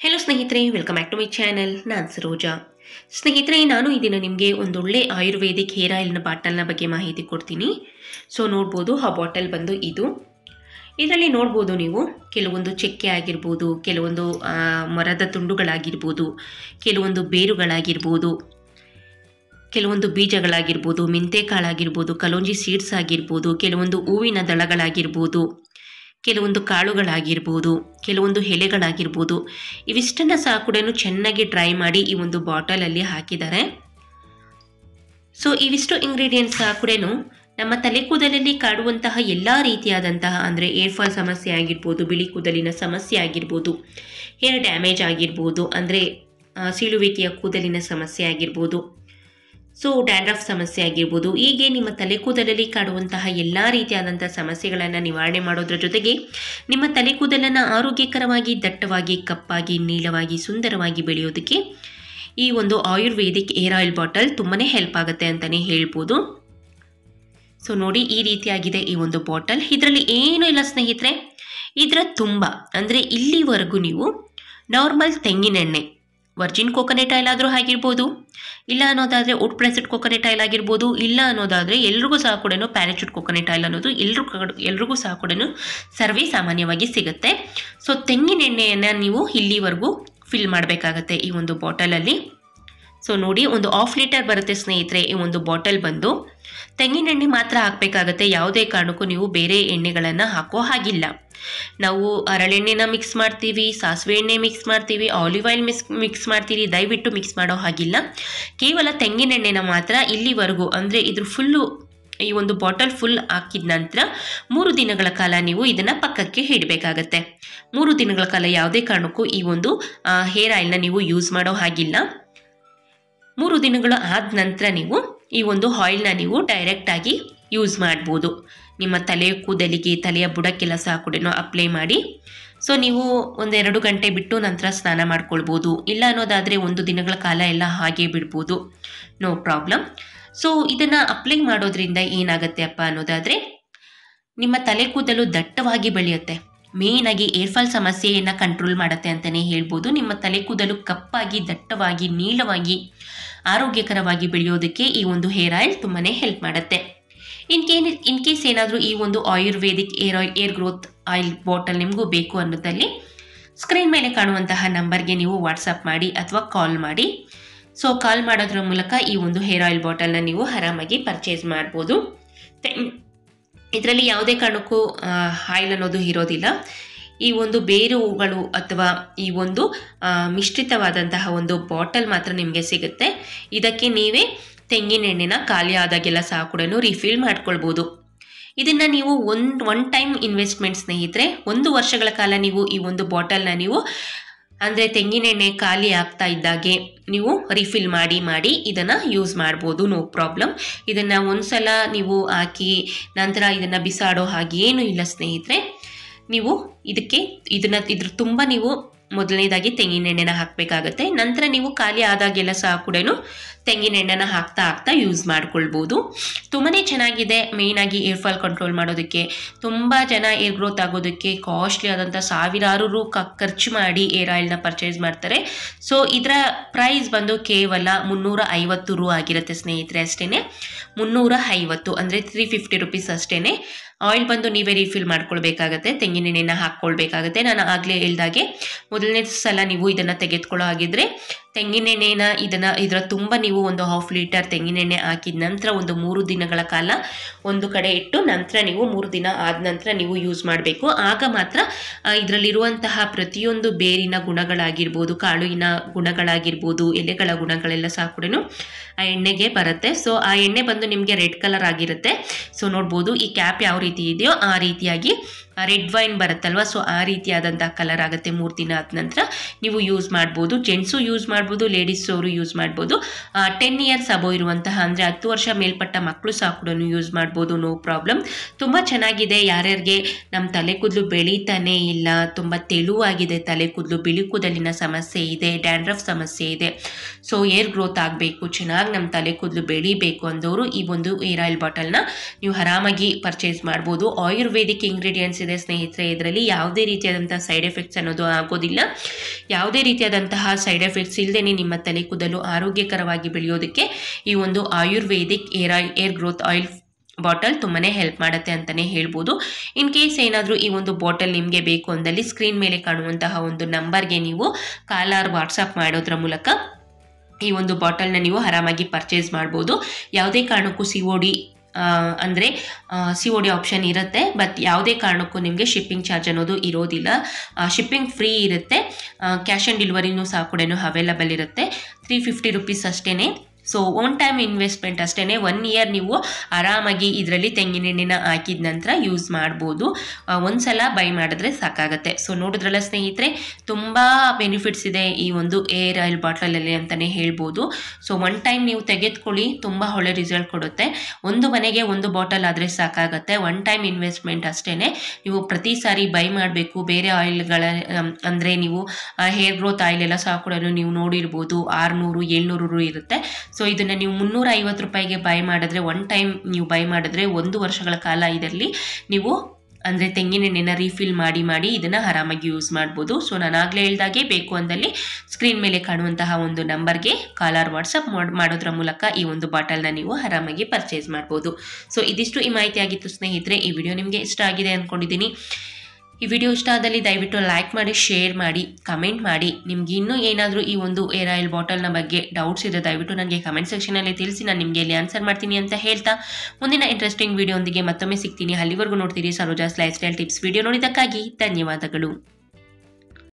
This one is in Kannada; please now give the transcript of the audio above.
ಹೆಲೋ ಸ್ನೇಹಿತರೆ welcome back to my channel ನಾನು ಸರೋಜಾ ಸ್ನೇಹಿತರೆ ನಾನು ಈ ದಿನ ನಿಮಗೆ ಒಂದೊಳ್ಳೆ ಆಯುರ್ವೇದಿಕ್ ಹೇರ್ ಆಯಿಲ್ನ ಬಾಟಲ್ನ ಬಗ್ಗೆ ಮಾಹಿತಿ ಕೊಡ್ತೀನಿ ಸೊ ನೋಡ್ಬೋದು ಆ ಬಾಟಲ್ ಬಂದು ಇದು ಇದರಲ್ಲಿ ನೋಡ್ಬೋದು ನೀವು ಕೆಲವೊಂದು ಚೆಕ್ಕೆ ಆಗಿರ್ಬೋದು ಕೆಲವೊಂದು ಆ, ಮರದ ತುಂಡುಗಳಾಗಿರ್ಬೋದು ಕೆಲವೊಂದು ಬೇರುಗಳಾಗಿರ್ಬೋದು ಕೆಲವೊಂದು ಬೀಜಗಳಾಗಿರ್ಬೋದು ಮೆಂತೆಕಾಳಾಗಿರ್ಬೋದು ಕಲೋಂಜಿ ಸೀಡ್ಸ್ ಆಗಿರ್ಬೋದು ಕೆಲವೊಂದು ಹೂವಿನ ದಳಗಳಾಗಿರ್ಬೋದು ಕೆಲವೊಂದು ಕಾಳುಗಳಾಗಿರ್ಬೋದು ಕೆಲವೊಂದು ಎಲೆಗಳಾಗಿರ್ಬೋದು ಇವಿಷ್ಟನ್ನು ಸಹ ಕೂಡ ಚೆನ್ನಾಗಿ ಡ್ರೈ ಮಾಡಿ ಈ ಒಂದು ಬಾಟಲಲ್ಲಿ ಹಾಕಿದ್ದಾರೆ ಸೊ ಇವಿಷ್ಟು ಇಂಗ್ರೀಡಿಯೆಂಟ್ಸ್ ಸಹ ಕೂಡ ನಮ್ಮ ತಲೆ ಕೂದಲಲ್ಲಿ ಕಾಡುವಂತಹ ಎಲ್ಲ ರೀತಿಯಾದಂತಹ ಅಂದರೆ ಏರ್ ಫಾಲ್ ಸಮಸ್ಯೆ ಆಗಿರ್ಬೋದು ಬಿಳಿ ಕೂದಲಿನ ಸಮಸ್ಯೆ ಆಗಿರ್ಬೋದು ಹೇರ್ ಡ್ಯಾಮೇಜ್ ಆಗಿರ್ಬೋದು ಅಂದರೆ ಆ, ಸೀಳುವಿಕೆಯ ಕೂದಲಿನ ಸಮಸ್ಯೆ ಆಗಿರ್ಬೋದು ಸೊ ಡ್ಯಾಂಡ್ರಫ್ ಸಮಸ್ಯೆ ಆಗಿರ್ಬೋದು ಹೀಗೆ ನಿಮ್ಮ ತಲೆ ಕೂದಲಲ್ಲಿ ಕಾಡುವಂತಹ ಎಲ್ಲ ರೀತಿಯಾದಂಥ ಸಮಸ್ಯೆಗಳನ್ನು ನಿವಾರಣೆ ಮಾಡೋದ್ರ ಜೊತೆಗೆ ನಿಮ್ಮ ತಲೆ ಕೂದಲನ್ನು ಆರೋಗ್ಯಕರವಾಗಿ ದಟ್ಟವಾಗಿ ಕಪ್ಪಾಗಿ ನೀಳವಾಗಿ ಸುಂದರವಾಗಿ ಬೆಳೆಯೋದಕ್ಕೆ ಈ ಒಂದು ಆಯುರ್ವೇದಿಕ್ ಏರ್ ಆಯಿಲ್ ಬಾಟಲ್ ತುಂಬಾ ಹೆಲ್ಪ್ ಆಗುತ್ತೆ ಅಂತಲೇ ಹೇಳ್ಬೋದು ಸೊ ನೋಡಿ ಈ ರೀತಿಯಾಗಿದೆ ಈ ಒಂದು ಬಾಟಲ್ ಇದರಲ್ಲಿ ಏನೂ ಇಲ್ಲ ಸ್ನೇಹಿತರೆ ಇದರ ತುಂಬ ಅಂದರೆ ಇಲ್ಲಿವರೆಗೂ ನೀವು ನಾರ್ಮಲ್ ತೆಂಗಿನೆಣ್ಣೆ ವರ್ಜಿನ್ ಕೋಕೋನಟ್ ಆಯಿಲ್ ಆದರೂ ಆಗಿರ್ಬೋದು ಇಲ್ಲ ಅನ್ನೋದಾದರೆ ವುಡ್ ಪ್ರೆಸೆಡ್ ಕೋಕೋನಟ್ ಆಯಿಲ್ ಆಗಿರ್ಬೋದು ಇಲ್ಲ ಅನ್ನೋದಾದರೆ ಎಲ್ರಿಗೂ ಸಹ ಕೂಡ ಪ್ಯಾರಾಚೂಟ್ ಕೋಕೋನಟ್ ಆಯಿಲ್ ಅನ್ನೋದು ಎಲ್ರಿಗೂ ಕಡ್- ಎಲ್ರಿಗೂ ಸಹ ಕೂಡ ಸರ್ವೇ ಸಾಮಾನ್ಯವಾಗಿ ಸಿಗುತ್ತೆ ಸೊ ತೆಂಗಿನೆಣ್ಣೆಯನ್ನು ನೀವು ಇಲ್ಲಿವರೆಗೂ ಫಿಲ್ ಮಾಡಬೇಕಾಗತ್ತೆ ಈ ಒಂದು ಬಾಟಲಲ್ಲಿ ಸೊ ನೋಡಿ ಒಂದು ಹಾಫ್ ಲೀಟರ್ ಬರುತ್ತೆ ಸ್ನೇಹಿತರೆ ಈ ಒಂದು ಬಾಟಲ್ ಬಂದು ತೆಂಗಿನೆಣ್ಣೆ ಮಾತ್ರ ಹಾಕಬೇಕಾಗತ್ತೆ ಯಾವುದೇ ಕಾರಣಕ್ಕೂ ನೀವು ಬೇರೆ ಎಣ್ಣೆಗಳನ್ನು ಹಾಕೋ ಹಾಗಿಲ್ಲ ನಾವು ಹರಳೆಣ್ಣೆನ ಮಿಕ್ಸ್ ಮಾಡ್ತೀವಿ ಸಾಸಿವೆ ಎಣ್ಣೆ ಮಿಕ್ಸ್ ಮಾಡ್ತೀವಿ ಆಲಿವ್ ಆಯಿಲ್ ಮಿಕ್ಸ್ ಮಿಕ್ಸ್ ಮಾಡ್ತೀವಿ ದಯವಿಟ್ಟು ಮಿಕ್ಸ್ ಮಾಡೋ ಹಾಗಿಲ್ಲ ಕೇವಲ ತೆಂಗಿನೆಣ್ಣೆನ ಮಾತ್ರ ಇಲ್ಲಿವರೆಗೂ ಅಂದರೆ ಇದ್ರ ಫುಲ್ಲು ಈ ಒಂದು ಬಾಟಲ್ ಫುಲ್ ಹಾಕಿದ ನಂತರ ಮೂರು ದಿನಗಳ ಕಾಲ ನೀವು ಇದನ್ನು ಪಕ್ಕಕ್ಕೆ ಇಡಬೇಕಾಗತ್ತೆ ಮೂರು ದಿನಗಳ ಕಾಲ ಯಾವುದೇ ಕಾರಣಕ್ಕೂ ಈ ಒಂದು ಹೇರ್ ಆಯಿಲ್ನ ನೀವು ಯೂಸ್ ಮಾಡೋ ಹಾಗಿಲ್ಲ ಮೂರು ದಿನಗಳು ಆದ ನಂತರ ನೀವು ಈ ಒಂದು ಆಯಿಲ್ನ ನೀವು ಡೈರೆಕ್ಟಾಗಿ ಯೂಸ್ ಮಾಡ್ಬೋದು ನಿಮ್ಮ ತಲೆ ಕೂದಲಿಗೆ ತಲೆಯ ಬುಡಕ್ಕೆಲ್ಲ ಸಹ ಕೂಡ ಅಪ್ಲೈ ಮಾಡಿ ಸೊ ನೀವು ಒಂದೆರಡು ಗಂಟೆ ಬಿಟ್ಟು ನಂತರ ಸ್ನಾನ ಮಾಡ್ಕೊಳ್ಬೋದು ಇಲ್ಲ ಅನ್ನೋದಾದರೆ ಒಂದು ದಿನಗಳ ಕಾಲ ಎಲ್ಲ ಹಾಗೆ ಬಿಡ್ಬೋದು ನೋ ಪ್ರಾಬ್ಲಮ್ ಸೊ ಇದನ್ನು ಅಪ್ಲೈ ಮಾಡೋದ್ರಿಂದ ಏನಾಗುತ್ತೆ ಅಪ್ಪ ಅನ್ನೋದಾದರೆ ನಿಮ್ಮ ತಲೆ ಕೂದಲು ದಟ್ಟವಾಗಿ ಬೆಳೆಯುತ್ತೆ ಮೇಯ್ನಾಗಿ ಏರ್ಫಾಲ್ ಸಮಸ್ಯೆಯನ್ನು ಕಂಟ್ರೋಲ್ ಮಾಡುತ್ತೆ ಅಂತಲೇ ಹೇಳ್ಬೋದು ನಿಮ್ಮ ತಲೆ ಕೂದಲು ಕಪ್ಪಾಗಿ ದಟ್ಟವಾಗಿ ನೀಳವಾಗಿ ಆರೋಗ್ಯಕರವಾಗಿ ಬೆಳೆಯೋದಕ್ಕೆ ಈ ಒಂದು ಹೇರ್ ಆಯಿಲ್ ತುಂಬಾ ಹೆಲ್ಪ್ ಮಾಡುತ್ತೆ ಇನ್ ಕೇನ್ ಇನ್ ಕೇಸ್ ಏನಾದರೂ ಈ ಒಂದು ayurvedic hair oil hair growth oil bottle ನಿಮಗೂ ಬೇಕು ಅನ್ನೋದಲ್ಲಿ ಸ್ಕ್ರೀನ್ ಮೇಲೆ ಕಾಣುವಂತಹ ನಂಬರ್ಗೆ ನೀವು ವಾಟ್ಸಪ್ ಮಾಡಿ ಅಥವಾ ಕಾಲ್ ಮಾಡಿ ಸೊ ಕಾಲ್ ಮಾಡೋದ್ರ ಮೂಲಕ ಈ ಒಂದು ಹೇರ್ ಆಯಿಲ್ ಬಾಟಲ್ನ ನೀವು ಆರಾಮಾಗಿ ಪರ್ಚೇಸ್ ಮಾಡ್ಬೋದು ಇದರಲ್ಲಿ ಯಾವುದೇ ಕಾರಣಕ್ಕೂ ಆಯಿಲ್ ಅನ್ನೋದು ಇರೋದಿಲ್ಲ ಈ ಒಂದು ಬೇರು ಹೂಗಳು ಅಥವಾ ಈ ಒಂದು ಆ, ಮಿಶ್ರಿತವಾದಂತಹ ಒಂದು ಬಾಟಲ್ ಮಾತ್ರ ನಿಮಗೆ ಸಿಗುತ್ತೆ ಇದಕ್ಕೆ ನೀವೇ ತೆಂಗಿನೆಣ್ಣೆನ ಖಾಲಿ ಆದಾಗೆಲ್ಲ ಸಹ ಕೂಡ ರಿಫಿಲ್ ಮಾಡ್ಕೊಳ್ಬೋದು ಇದನ್ನು ನೀವು ಒಂದು ಒನ್ ಟೈಮ್ ಇನ್ವೆಸ್ಟ್ಮೆಂಟ್ ಸ್ನೇಹಿತರೆ ಒಂದು ವರ್ಷಗಳ ಕಾಲ ನೀವು ಈ ಒಂದು ಬಾಟಲ್ನ ನೀವು ಅಂದರೆ ತೆಂಗಿನೆಣ್ಣೆ ಖಾಲಿ ಆಗ್ತಾ ಇದ್ದಾಗೆ ನೀವು ರಿಫಿಲ್ ಮಾಡಿ ಮಾಡಿ ಇದನ್ನು ಯೂಸ್ ಮಾಡ್ಬೋದು ನೋ ಪ್ರಾಬ್ಲಮ್ ಇದನ್ನು ಒಂದ್ಸಲ ನೀವು ಹಾಕಿ ನಂತರ ಇದನ್ನು ಬಿಸಾಡೋ ಹಾಗೇನೂ ಇಲ್ಲ ಸ್ನೇಹಿತರೆ ನೀವು ಇದಕ್ಕೆ ಇದನ್ನು ಇದ್ರ ತುಂಬ ನೀವು ಮೊದಲನೇದಾಗಿ ತೆಂಗಿನೆಣ್ಣೆನ ಹಾಕಬೇಕಾಗತ್ತೆ ನಂತರ ನೀವು ಖಾಲಿ ಆದಾಗೆಲ್ಲ ಸಹ ಕೂಡ ತೆಂಗಿನೆಣ್ಣೆನ ಹಾಕ್ತಾ ಹಾಕ್ತಾ ಯೂಸ್ ಮಾಡ್ಕೊಳ್ಬೋದು ತುಂಬಾ ಚೆನ್ನಾಗಿದೆ ಮೇಯ್ನಾಗಿ ಏರ್ ಫಾಲ್ ಕಂಟ್ರೋಲ್ ಮಾಡೋದಕ್ಕೆ ತುಂಬ ಜನ ಏರ್ ಗ್ರೋತ್ ಆಗೋದಕ್ಕೆ ಕಾಸ್ಟ್ಲಿ ಆದಂಥ ಸಾವಿರಾರು ರು ಕ ಖರ್ಚು ಮಾಡಿ ಏರ್ ಆಯಿಲ್ನ ಪರ್ಚೇಸ್ ಮಾಡ್ತಾರೆ ಸೊ ಇದರ ಪ್ರೈಸ್ ಬಂದು ಕೇವಲ ಮುನ್ನೂರ ಐವತ್ತು ರು ಆಗಿರುತ್ತೆ ಸ್ನೇಹಿತರೆ ಅಷ್ಟೇ ಮುನ್ನೂರ ಐವತ್ತು ಅಂದರೆ ತ್ರೀ ಫಿಫ್ಟಿ ರುಪೀಸ್ ಅಷ್ಟೇ ಆಯಿಲ್ ಬಂದು ನೀವೇ ರಿಫಿಲ್ ಮಾಡ್ಕೊಳ್ಬೇಕಾಗತ್ತೆ ತೆಂಗಿನೆಣ್ಣೆನ ಹಾಕ್ಕೊಳ್ಬೇಕಾಗತ್ತೆ ನಾನು ಆಗಲೇ ಹೇಳ್ದಾಗೆ ಮೊದಲನೇ ಸಲ ನೀವು ಇದನ್ನು ತೆಗೆದುಕೊಳ್ಳೋ ಹಾಗಿದ್ರೆ ತೆಂಗಿನೆಣ್ಣೆನ ಇದನ್ನು ಇದರ ತುಂಬ ನೀವು ಒಂದು ಹಾಫ್ ಲೀಟರ್ ತೆಂಗಿನೆಣ್ಣೆ ಹಾಕಿದ ನಂತರ ಒಂದು ಮೂರು ದಿನಗಳ ಕಾಲ ಒಂದು ಕಡೆ ಇಟ್ಟು ನಂತರ ನೀವು ಮೂರು ದಿನ ಆದ ನಂತರ ನೀವು ಯೂಸ್ ಮಾಡಬೇಕು ಆಗ ಮಾತ್ರ ಆ, ಇದರಲ್ಲಿರುವಂತಹ ಪ್ರತಿಯೊಂದು ಬೇರಿನ ಗುಣಗಳಾಗಿರ್ಬೋದು ಕಾಳುವಿನ ಗುಣಗಳಾಗಿರ್ಬೋದು ಎಲೆಗಳ ಗುಣಗಳೆಲ್ಲ ಸಹ ಕೂಡ ಆ ಎಣ್ಣೆಗೆ ಬರುತ್ತೆ ಸೊ ಆ ಎಣ್ಣೆ ಬಂದು ನಿಮಗೆ ರೆಡ್ ಕಲರ್ ಆಗಿರುತ್ತೆ ಸೊ ನೋಡ್ಬೋದು ಈ ಕ್ಯಾಪ್ ಯಾವ ರೀತಿ ಇದೆಯೋ ಆ ರೀತಿಯಾಗಿ ರೆಡ್ ವೈನ್ ಬರುತ್ತಲ್ವ ಸೊ ಆ ರೀತಿಯಾದಂಥ ಕಲರ್ ಆಗುತ್ತೆ ಮೂರು ದಿನ ಆದ ನಂತರ ನೀವು ಯೂಸ್ ಮಾಡ್ಬೋದು ಜೆಂಟ್ಸು ಯೂಸ್ ಮಾಡ್ಬೋದು ಲೇಡೀಸ್ ಅವರು ಯೂಸ್ ಮಾಡ್ಬೋದು ಟೆನ್ ಇಯರ್ಸ್ ಅಬೋ ಇರುವಂತಹ ಅಂದರೆ ಹತ್ತು ವರ್ಷ ಮೇಲ್ಪಟ್ಟ ಮಕ್ಕಳು ಸಹ ಕೂಡ ಯೂಸ್ ಮಾಡ್ಬೋದು ನೋ ಪ್ರಾಬ್ಲಮ್ ತುಂಬ ಚೆನ್ನಾಗಿದೆ ಯಾರ್ಯಾರಿಗೆ ನಮ್ಮ ತಲೆ ಕೂದಲು ಬೆಳೀತಾನೇ ಇಲ್ಲ ತುಂಬ ತೆಳುವಾಗಿದೆ ತಲೆ ಕೂದಲು ಬಿಳಿ ಕೂದಲಿನ ಸಮಸ್ಯೆ ಇದೆ ಡ್ಯಾಂಡ್ರಫ್ ಸಮಸ್ಯೆ ಇದೆ ಸೊ ಏರ್ ಗ್ರೋತ್ ಆಗಬೇಕು ಚೆನ್ನಾಗಿ ನಮ್ಮ ತಲೆ ಕೂದಲು ಬೆಳಿಬೇಕು ಅಂದವರು ಈ ಒಂದು ಏರ್ ಆಯಿಲ್ ಬಾಟಲ್ನ ನೀವು ಆರಾಮಾಗಿ ಪರ್ಚೇಸ್ ಮಾಡ್ಬೋದು ಆಯುರ್ವೇದಿಕ್ ಇಂಗ್ರೀಡಿಯೆಂಟ್ಸ್ ಇದೆ ಸ್ನೇಹಿತರೆ ಇದರಲ್ಲಿ ಯಾವುದೇ ರೀತಿಯಾದಂತಹ ಸೈಡ್ ಎಫೆಕ್ಟ್ಸ್ ಅನ್ನೋದು ಆಗೋದಿಲ್ಲ ಯಾವುದೇ ರೀತಿಯಾದಂತಹ ಸೈಡ್ ಎಫೆಕ್ಟ್ಸ್ ಇಲ್ಲದೇ ನಿಮ್ಮ ತಲೆ ಕೂದಲು ಆರೋಗ್ಯಕರವಾಗಿ ಬೆಳೆಯೋದಕ್ಕೆ ಈ ಒಂದು ayurvedic hair oil hair growth oil bottle ತುಂಬಾ ಹೆಲ್ಪ್ ಮಾಡುತ್ತೆ ಅಂತಲೇ ಹೇಳ್ಬೋದು ಇನ್ ಕೇಸ್ ಏನಾದರೂ ಈ ಒಂದು ಬಾಟಲ್ ನಿಮಗೆ ಬೇಕು ಅಂದಲ್ಲಿ ಸ್ಕ್ರೀನ್ ಮೇಲೆ ಕಾಣುವಂತಹ ಒಂದು ನಂಬರ್ಗೆ ನೀವು ಕಾಲಾರ್ ವಾಟ್ಸಪ್ ಮಾಡೋದ್ರ ಮೂಲಕ ಈ ಒಂದು ಬಾಟಲ್ನ ನೀವು ಆರಾಮಾಗಿ ಪರ್ಚೇಸ್ ಮಾಡ್ಬೋದು ಯಾವುದೇ ಕಾರಣಕ್ಕೂ ಸಿ ಒ ಡಿ ಅಂದರೆ ಸಿ ಒ ಡಿ ಆಪ್ಷನ್ ಇರುತ್ತೆ ಬಟ್ ಯಾವುದೇ ಕಾರಣಕ್ಕೂ ನಿಮಗೆ ಶಿಪ್ಪಿಂಗ್ ಚಾರ್ಜ್ ಅನ್ನೋದು ಇರೋದಿಲ್ಲ ಶಿಪ್ಪಿಂಗ್ ಫ್ರೀ ಇರುತ್ತೆ ಕ್ಯಾಶ್ ಆನ್ ಡೆಲಿವರಿನೂ ಸಹ ಕೂಡ ಅವೈಲಬಲ್ ಇರುತ್ತೆ ತ್ರೀ ಫಿಫ್ಟಿ ರುಪೀಸ್ ಅಷ್ಟೇ ಸೊ ಒನ್ ಟೈಮ್ ಇನ್ವೆಸ್ಟ್ಮೆಂಟ್ ಅಷ್ಟೇ ಒನ್ ಇಯರ್ ನೀವು ಆರಾಮಾಗಿ ಇದರಲ್ಲಿ ತೆಂಗಿನೆಣ್ಣೆನ ಹಾಕಿದ ನಂತರ ಯೂಸ್ ಮಾಡ್ಬೋದು ಒಂದು ಸಲ ಬೈ ಮಾಡಿದ್ರೆ ಸಾಕಾಗತ್ತೆ ಸೊ ನೋಡಿದ್ರಲ್ಲ ಸ್ನೇಹಿತರೆ ತುಂಬ ಬೆನಿಫಿಟ್ಸ್ ಇದೆ ಈ ಒಂದು ಏರ್ ಆಯಿಲ್ ಬಾಟಲಲ್ಲಿ ಅಂತಲೇ ಹೇಳ್ಬೋದು ಸೊ ಒನ್ ಟೈಮ್ ನೀವು ತೆಗೆದುಕೊಳ್ಳಿ ತುಂಬ ಒಳ್ಳೆ ರಿಸಲ್ಟ್ ಕೊಡುತ್ತೆ ಒಂದು ಮನೆಗೆ ಒಂದು ಬಾಟಲ್ ಆದರೆ ಸಾಕಾಗತ್ತೆ ಒನ್ ಟೈಮ್ ಇನ್ವೆಸ್ಟ್ಮೆಂಟ್ ಅಷ್ಟೇ ನೀವು ಪ್ರತಿ ಸಾರಿ ಬೈ ಮಾಡಬೇಕು ಬೇರೆ ಆಯಿಲ್ಗಳ ಅಂದರೆ ನೀವು ಹೇರ್ ಗ್ರೋತ್ ಆಯಿಲ್ ಎಲ್ಲ ಸಹ ಕೂಡ ನೀವು ನೋಡಿರ್ಬೋದು ಆರುನೂರು ಏಳ್ನೂರು ಇರುತ್ತೆ ಸೊ ಇದನ್ನು ನೀವು ಮುನ್ನೂರ ಐವತ್ತು ರೂಪಾಯಿಗೆ ಬೈ ಮಾಡಿದ್ರೆ ಒನ್ ಟೈಮ್ ನೀವು ಬೈ ಮಾಡಿದ್ರೆ ಒಂದು ವರ್ಷಗಳ ಕಾಲ ಇದರಲ್ಲಿ ನೀವು ಅಂದರೆ ತೆಂಗಿನೆಣ್ಣೆನ ರೀಫಿಲ್ ಮಾಡಿ ಮಾಡಿ ಇದನ್ನು ಆರಾಮಾಗಿ ಯೂಸ್ ಮಾಡ್ಬೋದು ಸೊ ನಾನು ಆಗಲೇ ಹೇಳ್ದಾಗೆ ಬೇಕು ಅಂದಲ್ಲಿ ಸ್ಕ್ರೀನ್ ಮೇಲೆ ಕಾಣುವಂತಹ ಒಂದು ನಂಬರ್ಗೆ ಕಾಲರ್ ವಾಟ್ಸಪ್ ಮಾಡೋದ್ರ ಮೂಲಕ ಈ ಒಂದು ಬಾಟಲ್ನ ನೀವು ಆರಾಮಾಗಿ ಪರ್ಚೇಸ್ ಮಾಡ್ಬೋದು ಸೊ ಇದಿಷ್ಟು ಈ ಮಾಹಿತಿ ಆಗಿತ್ತು ಸ್ನೇಹಿತರೆ ಈ ವಿಡಿಯೋ ನಿಮಗೆ ಇಷ್ಟ ಆಗಿದೆ ಅಂದ್ಕೊಂಡಿದ್ದೀನಿ ಈ ವಿಡಿಯೋ ಇಷ್ಟ ಆದಲ್ಲಿ ದಯವಿಟ್ಟು ಲೈಕ್ ಮಾಡಿ ಶೇರ್ ಮಾಡಿ ಕಮೆಂಟ್ ಮಾಡಿ ನಿಮ್ಗೆ ಇನ್ನೂ ಏನಾದರೂ ಈ ಒಂದು ಏರ್ ಆಯಿಲ್ ಬಾಟಲ್ನ ಬಗ್ಗೆ ಡೌಟ್ಸ್ ಇದೆ ದಯವಿಟ್ಟು ನನಗೆ ಕಮೆಂಟ್ ಸೆಕ್ಷನಲ್ಲಿ ತಿಳಿಸಿ ನಾನು ನಿಮಗೆ ಇಲ್ಲಿ ಆನ್ಸರ್ ಮಾಡ್ತೀನಿ ಅಂತ ಹೇಳ್ತಾ ಮುಂದಿನ ಇಂಟ್ರೆಸ್ಟಿಂಗ್ ವಿಡಿಯೋಂದಿಗೆ ಮತ್ತೊಮ್ಮೆ ಸಿಗ್ತೀನಿ ಅಲ್ಲಿವರೆಗೂ ನೋಡ್ತೀರಿ Saroja's lifestyle tips video ನೋಡಿದ್ದಕ್ಕಾಗಿ ಧನ್ಯವಾದಗಳು